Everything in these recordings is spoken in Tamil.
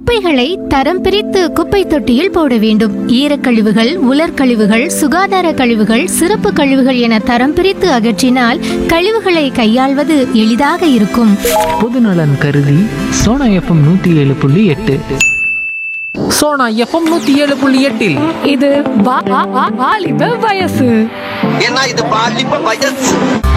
குப்பைகளை தரம் பிரித்து குப்பை தொட்டியில் போட வேண்டும் ஈரக்கழிவுகள் உலர்கழிவுகள் சுகாதார கழிவுகள் சிறப்பு கழிவுகள் என தரம் பிரித்து அகற்றினால் கழிவுகளை கையாள்வது எளிதாக இருக்கும் பொதுநலன் கருதி சோனா எஃப்எம் நூற்றி ஏழு புள்ளி எட்டு சோனா எஃப்எம் நூற்றி ஏழு புள்ளி எட்டில் இது வா- வா- வா- வாலிப வயசு ஏன்னா இது பாலிப்ப வயசு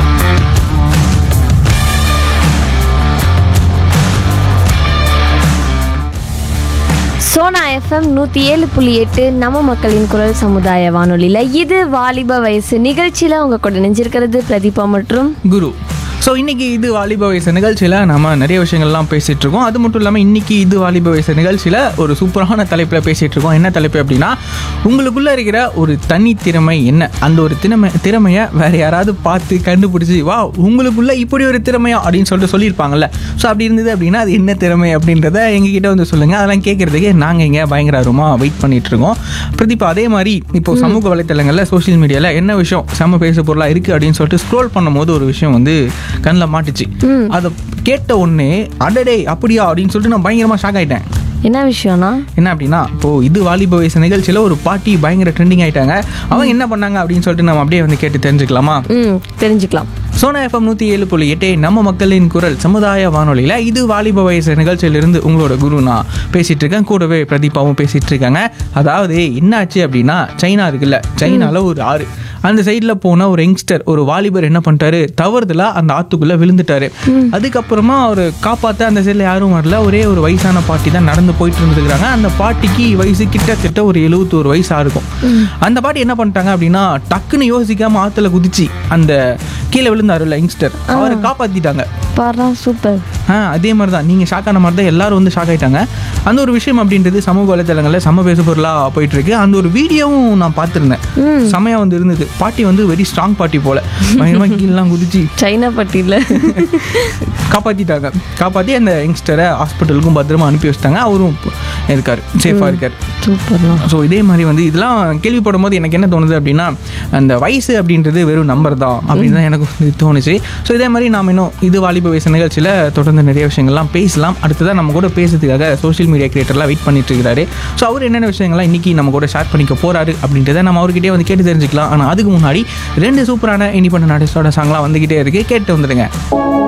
சோனா எஃப்எம் நூற்றி ஏழு புள்ளி எட்டு நம்ம மக்களின் குரல் சமுதாய வானொலியில் இது வாலிப வயசு நிகழ்ச்சியில் உங்க கூட நினைஞ்சிருக்கிறது பிரதீபா மற்றும் குரு ஸோ இன்னைக்கு இது வாலிப வயசு நிகழ்ச்சியில் நம்ம நிறைய விஷயங்கள்லாம் பேசிகிட்டு இருக்கோம் அது மட்டும் இல்லாமல் இன்னைக்கு இது வாலிப வயசு நிகழ்ச்சியில் ஒரு சூப்பரான தலைப்பில் பேசிகிட்டு இருக்கோம் என்ன தலைப்பு அப்படின்னா உங்களுக்குள்ளே இருக்கிற ஒரு தனி திறமை என்ன அந்த ஒரு திறமை திறமையை வேற யாராவது பார்த்து கண்டுபிடிச்சி வா உங்களுக்குள்ள இப்படி ஒரு திறமையா அப்படின்னு சொல்லிட்டு சொல்லியிருப்பாங்கல்ல ஸோ அப்படி இருந்தது அப்படின்னா அது என்ன திறமை அப்படின்றத எங்ககிட்ட வந்து சொல்லுங்கள் அதெல்லாம் கேட்குறதுக்கு நாங்கள் இங்கே பயங்கர ஆர்வமாக வெயிட் பண்ணிட்டு இருக்கோம் பிரதீபா அதே மாதிரி இப்போ சமூக வலைத்தளங்களில் சோஷியல் மீடியாவில் என்ன விஷயம் செம்ம பேச பொருளாக இருக்குது அப்படின்னு சொல்லிட்டு ஸ்க்ரோல் பண்ணும்போது ஒரு விஷயம் வந்து கண்ணில் மாட்டுச்சு அதை கேட்ட உடனே அடடே அப்படியா அப்படின்னு சொல்லிட்டு நான் பயங்கரமாக ஷாக் ஆயிட்டேன் என்ன விஷயம்னா என்ன அப்படின்னா இப்போ இது வாலிப வயசு நிகழ்ச்சியில் ஒரு பாட்டி பயங்கர ட்ரெண்டிங் ஆயிட்டாங்க அவங்க என்ன பண்ணாங்க அப்படின்னு சொல்லிட்டு நம்ம அப்படியே வந்து கேட்டு தெரிஞ்சுக்கலாமா ம் தெரிஞ்சுக்கலாம் சோனா எஃப்எம் நூற்றி ஏழு புள்ளி எட்டு நம்ம மக்களின் குரல் சமுதாய வானொலியில் இது வாலிப வயசு நிகழ்ச்சியிலிருந்து உங்களோட குரு நான் பேசிட்டு இருக்கேன் கூடவே பிரதீபாவும் பேசிட்டு இருக்காங்க அதாவது என்னாச்சு அப்படின்னா சைனா இருக்குல்ல சைனால ஒரு ஆறு அந்த சைடில் போன ஒரு யங்ஸ்டர் ஒரு வாலிபர் என்ன பண்ணிட்டாரு தவறுதலா அந்த ஆத்துக்குள்ள விழுந்துட்டாரு அதுக்கப்புறமா அவர் காப்பாற்ற அந்த சைடில் யாரும் வரல ஒரே ஒரு வயசான பாட்டி தான் நடந்து போயிட்டு இருந்துருக்காங்க அந்த பாட்டிக்கு வயசு கிட்டத்தட்ட ஒரு எழுபத்தோரு வயசா இருக்கும் அந்த பாட்டி என்ன பண்ணிட்டாங்க அப்படின்னா டக்குன்னு யோசிக்காம ஆத்துல குதிச்சு அந்த கீழே விழுந்தாருல்ல யங்ஸ்டர் அவரை காப்பாத்திட்டாங்க பாரா சூப்பர் ஆ அதே மாதிரி தான் நீங்கள் ஷாக் ஆன மாதிரி தான் எல்லாரும் வந்து ஷாக் ஆயிட்டாங்க அந்த ஒரு விஷயம் அப்படின்றது சமூக வலைத்தளங்களில் சம பேசு பொருளாக போயிட்டு இருக்கு அந்த ஒரு வீடியோவும் நான் பார்த்துருந்தேன் செமையா வந்து இருந்தது பாட்டி வந்து வெரி ஸ்ட்ராங் பாட்டி போல பயங்கரமாக கீழெலாம் குதிச்சு சைனா பட்டியில் காப்பாற்றிட்டாங்க காப்பாற்றி அந்த யங்ஸ்டரை ஹாஸ்பிட்டலுக்கும் பத்திரமா அனுப்பி வச்சிட்டாங்க அவரும் இருக்கார் சேஃபாக இருக்கார் சூப்பர்லாம் ஸோ இதே மாதிரி வந்து இதெல்லாம் கேள்விப்படும் போது எனக்கு என்ன தோணுது அப்படின்னா அந்த வயசு அப்படின்றது வெறும் நம்பர் தான் அப்படின்னு தான் எனக்கு வந்து தோணுச்சு ஸோ இதே மாதிரி நாம் இன்னும் இது வாலிப வயசு நிகழ்ச்சியில் தொடர்ந்து நிறைய விஷயங்கள்லாம் பேசலாம் அடுத்ததான் நம்ம கூட பேசுறதுக்காக சோஷியல் மீடியா கிரியேட்டர்லாம் வெயிட் பண்ணிட்டு இருக்காரு ஸோ அவர் என்னென்ன விஷயங்கள்லாம் இன்னைக்கு நம்ம கூட ஷேர் பண்ணிக்க போறாரு அப்படின்றத நம்ம அவர்கிட்டயே வந்து கேட்டு தெரிஞ்சுக்கலாம் ஆனால் அதுக்கு முன்னாடி ரெண்டு சூப்பரான இண்டிபெண்டன்ட் ஆர்டிஸ்டோட சாங்லாம் வந்துகிட்டே இருக்கு கேட்டு வந்துடுங்க